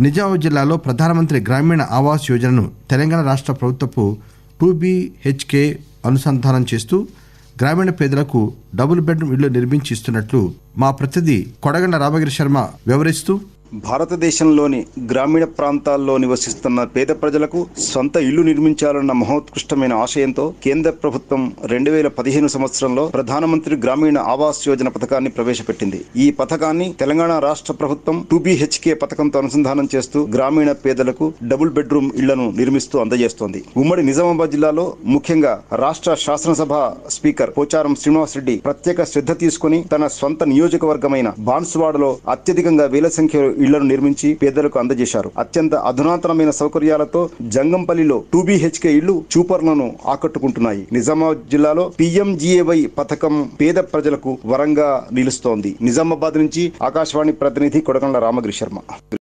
నిజామాబాద్ జిల్లాలో ప్రధానమంత్రి గ్రామీణ ఆవాస్ యోజనను తెలంగాణ రాష్ట్ర ప్రభుత్వపు టూ బీహెచ్కే అనుసంధానం చేస్తూ గ్రామీణ పేదలకు డబుల్ బెడ్రూమ్ ఇళ్లు నిర్మించి ఇస్తున్నట్లు మా ప్రతినిధి కొడగండ రామగిరి శర్మ వివరిస్తూ భారతదేశంలోని గ్రామీణ ప్రాంతాల్లో నివసిస్తున్న పేద ప్రజలకు సొంత ఇల్లు నిర్మించాలన్న మహోత్కృష్టమైన ఆశయంతో కేంద్ర ప్రభుత్వం రెండు వేల పదిహేను సంవత్సరంలో ప్రధానమంత్రి గ్రామీణ ఆవాస్ యోజన పథకాన్ని ప్రవేశపెట్టింది ఈ పథకాన్ని తెలంగాణ రాష్ట్ర ప్రభుత్వం టూ బీహెచ్కే పథకంతో అనుసంధానం చేస్తూ గ్రామీణ పేదలకు డబుల్ బెడ్రూమ్ ఇళ్లను నిర్మిస్తూ అందజేస్తోంది ఉమ్మడి నిజామాబాద్ జిల్లాలో ముఖ్యంగా రాష్ట్ర శాసనసభ స్పీకర్ పోచారం శ్రీనివాసరెడ్డి ప్రత్యేక శ్రద్ధ తీసుకుని తన సొంత నియోజకవర్గమైన బాన్సువాడలో అత్యధికంగా వేల సంఖ్యలో ఇళ్లను నిర్మించి పేదలకు అందజేశారు అత్యంత అధునాతనమైన సౌకర్యాలతో జంగంపల్లిలో టూ బీహెచ్కే ఇళ్లు చూపర్లను ఆకట్టుకుంటున్నాయి నిజామాబాద్ జిల్లాలో పీఎంజీఏవై పథకం పేద ప్రజలకు వరంగా నిలుస్తోంది నిజామాబాద్ నుంచి ఆకాశవాణి ప్రతినిధి కొడకండ్ల రామగిరి శర్మ